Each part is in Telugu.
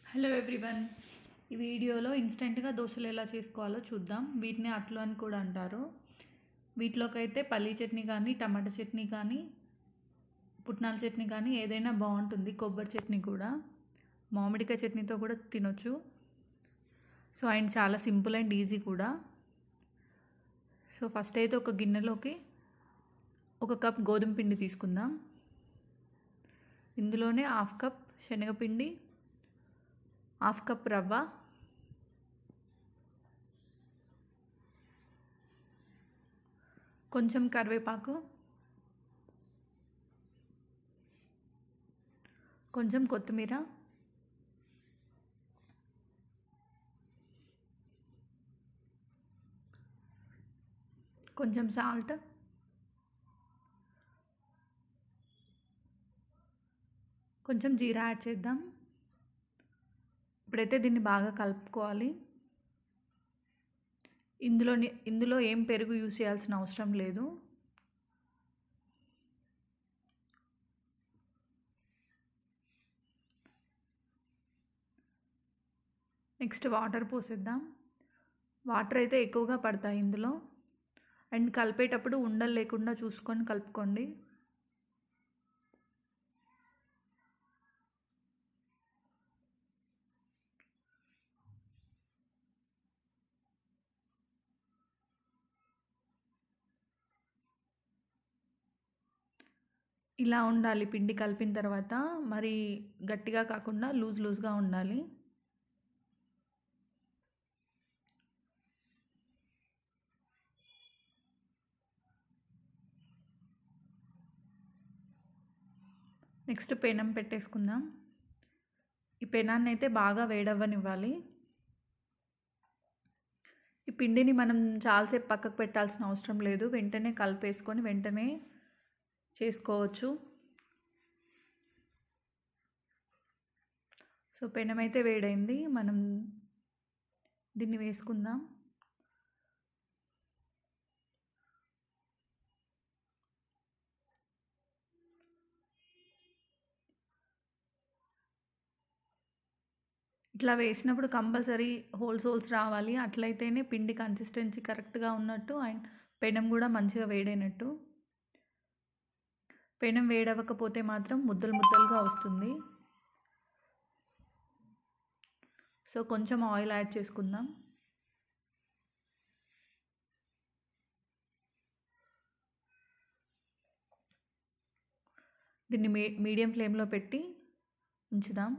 హలో ఎవ్రీవన్ ఈ వీడియోలో ఇన్స్టెంట్గా దోశలు ఎలా చేసుకోవాలో చూద్దాం వీటిని అట్లు అని కూడా అంటారు వీటిలోకి అయితే పల్లీ చట్నీ కానీ టమాటా చట్నీ కానీ పుట్నాల చట్నీ కానీ ఏదైనా బాగుంటుంది కొబ్బరి చట్నీ కూడా మామిడికాయ చట్నీతో కూడా తినొచ్చు సో అండ్ చాలా సింపుల్ అండ్ ఈజీ కూడా సో ఫస్ట్ అయితే ఒక గిన్నెలోకి ఒక కప్ గోధుమ పిండి తీసుకుందాం ఇందులోనే హాఫ్ కప్ శనగపిండి హాఫ్ కప్ రవ్వ కొంచెం కరివేపాకు కొంచెం కొత్తిమీర కొంచెం సాల్ట్ కొంచెం జీరా యాడ్ చేద్దాం ఇప్పుడైతే దీన్ని బాగా కలుపుకోవాలి ఇందులో ఇందులో ఏం పెరుగు యూస్ చేయాల్సిన అవసరం లేదు నెక్స్ట్ వాటర్ పోసేద్దాం వాటర్ అయితే ఎక్కువగా పడతాయి ఇందులో అండ్ కలిపేటప్పుడు ఉండలు లేకుండా చూసుకొని కలుపుకోండి ఇలా ఉండాలి పిండి కలిపిన తర్వాత మరి గట్టిగా కాకుండా లూజ్ లూజ్గా ఉండాలి నెక్స్ట్ పెనం పెట్టేసుకుందాం ఈ పెనాన్ని అయితే బాగా వేడవ్వనివ్వాలి ఈ పిండిని మనం చాలాసేపు పక్కకు పెట్టాల్సిన అవసరం లేదు వెంటనే కలిపేసుకొని వెంటనే చేసుకోవచ్చు సో పెనం అయితే వేడైంది మనం దీన్ని వేసుకుందాం ఇట్లా వేసినప్పుడు కంపల్సరీ హోల్స్ హోల్స్ రావాలి అట్లయితేనే పిండి కన్సిస్టెన్సీ కరెక్ట్గా ఉన్నట్టు అండ్ పెనం కూడా మంచిగా వేడైనట్టు పెనం వేడవకపోతే మాత్రం ముద్దలు ముద్దలుగా వస్తుంది సో కొంచెం ఆయిల్ యాడ్ చేసుకుందాం దీన్ని మీ మీడియం ఫ్లేమ్లో పెట్టి ఉంచుదాం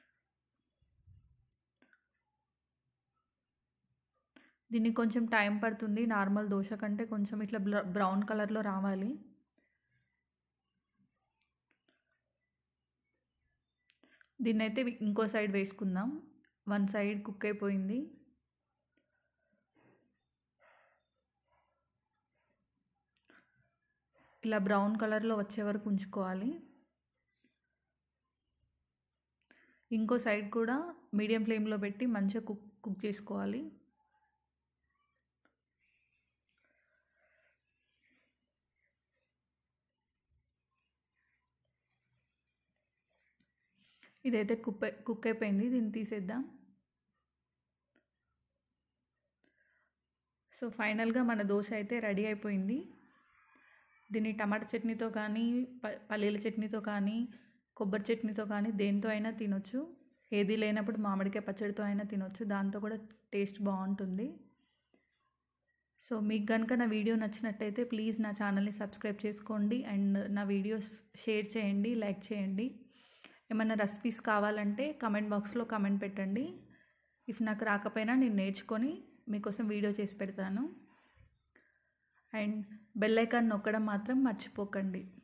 దీన్ని కొంచెం టైం పడుతుంది నార్మల్ దోశ కంటే కొంచెం ఇట్లా బ్రౌన్ కలర్లో రావాలి దీన్ని అయితే ఇంకో సైడ్ వేసుకుందాం వన్ సైడ్ కుక్ అయిపోయింది ఇలా బ్రౌన్ కలర్లో వచ్చే వరకు ఉంచుకోవాలి ఇంకో సైడ్ కూడా మీడియం ఫ్లేమ్లో పెట్టి మంచిగా కుక్ కుక్ చేసుకోవాలి ఇదైతే కుక్ కుక్ అయిపోయింది దీన్ని తీసేద్దాం సో ఫైనల్గా మన దోశ అయితే రెడీ అయిపోయింది దీన్ని టమాటా చట్నీతో కానీ పల్లీల చట్నీతో కానీ కొబ్బరి చట్నీతో కానీ దేంతో అయినా తినొచ్చు ఏది లేనప్పుడు మామిడికాయ పచ్చడితో అయినా తినొచ్చు దాంతో కూడా టేస్ట్ బాగుంటుంది సో మీకు కనుక నా వీడియో నచ్చినట్టయితే ప్లీజ్ నా ఛానల్ని సబ్స్క్రైబ్ చేసుకోండి అండ్ నా వీడియోస్ షేర్ చేయండి లైక్ చేయండి ఏమైనా రెసిపీస్ కావాలంటే కమెంట్ బాక్స్లో కమెంట్ పెట్టండి ఇఫ్ నాకు రాకపోయినా నేను నేర్చుకొని మీకోసం వీడియో చేసి పెడతాను అండ్ బెల్ ఐకాన్ నొక్కడం మాత్రం మర్చిపోకండి